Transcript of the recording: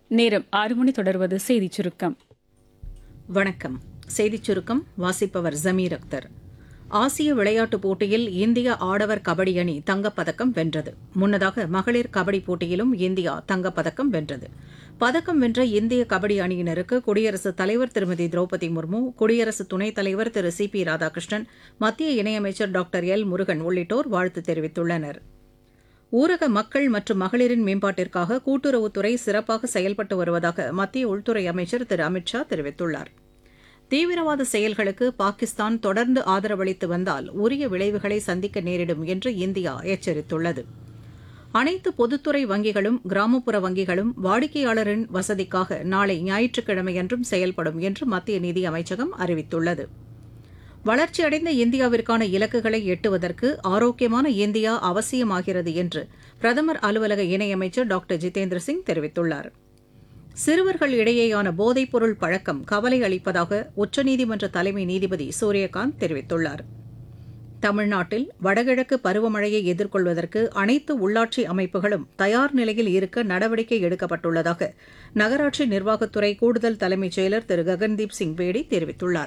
நேரம் ஆறு மணி தொடர்வது செய்திச் சுருக்கம் வணக்கம் செய்திச் சுருக்கம் வாசிப்பவர் ஜமீர் அக்தர் ஆசிய விளையாட்டுப் போட்டியில் இந்திய ஆடவர் கபடி அணி தங்கப்பதக்கம் வென்றது முன்னதாக மகளிர் கபடி போட்டியிலும் இந்தியா தங்கப்பதக்கம் வென்றது பதக்கம் வென்ற இந்திய கபடி அணியினருக்கு குடியரசுத் தலைவர் திருமதி திரௌபதி முர்மு குடியரசு துணைத் தலைவர் திரு சி பி ராதாகிருஷ்ணன் மத்திய இணையமைச்சர் டாக்டர் எல் முருகன் உள்ளிட்டோர் வாழ்த்து தெரிவித்துள்ளனர் ஊரக மக்கள் மற்றும் மகளிரின் மேம்பாட்டிற்காக கூட்டுறவுத்துறை சிறப்பாக செயல்பட்டு வருவதாக மத்திய உள்துறை அமைச்சர் திரு அமித் ஷா தெரிவித்துள்ளார் தீவிரவாத செயல்களுக்கு பாகிஸ்தான் தொடர்ந்து ஆதரவளித்து வந்தால் உரிய விளைவுகளை சந்திக்க நேரிடும் என்று இந்தியா எச்சரித்துள்ளது அனைத்து பொதுத்துறை வங்கிகளும் கிராமப்புற வங்கிகளும் வாடிக்கையாளரின் வசதிக்காக நாளை ஞாயிற்றுக்கிழமையன்றும் செயல்படும் என்று மத்திய நிதி அமைச்சகம் அறிவித்துள்ளது வளர்ச்சியடைந்த இந்தியாவிற்கான இலக்குகளை எட்டுவதற்கு ஆரோக்கியமான இந்தியா அவசியமாகிறது என்று பிரதமர் அலுவலக இணையமைச்சர் டாக்டர் ஜிதேந்திர சிங் தெரிவித்துள்ளார் சிறுவர்கள் இடையேயான போதைப்பொருள் பழக்கம் கவலை அளிப்பதாக உச்சநீதிமன்ற தலைமை நீதிபதி சூரியகாந்த் தெரிவித்துள்ளார் தமிழ்நாட்டில் வடகிழக்கு பருவமழையை எதிர்கொள்வதற்கு அனைத்து உள்ளாட்சி அமைப்புகளும் தயார் நிலையில் இருக்க நடவடிக்கை எடுக்கப்பட்டுள்ளதாக நகராட்சி நிர்வாகத்துறை கூடுதல் தலைமைச் செயலர் திரு ககன்தீப் சிங் பேடி தெரிவித்துள்ளார்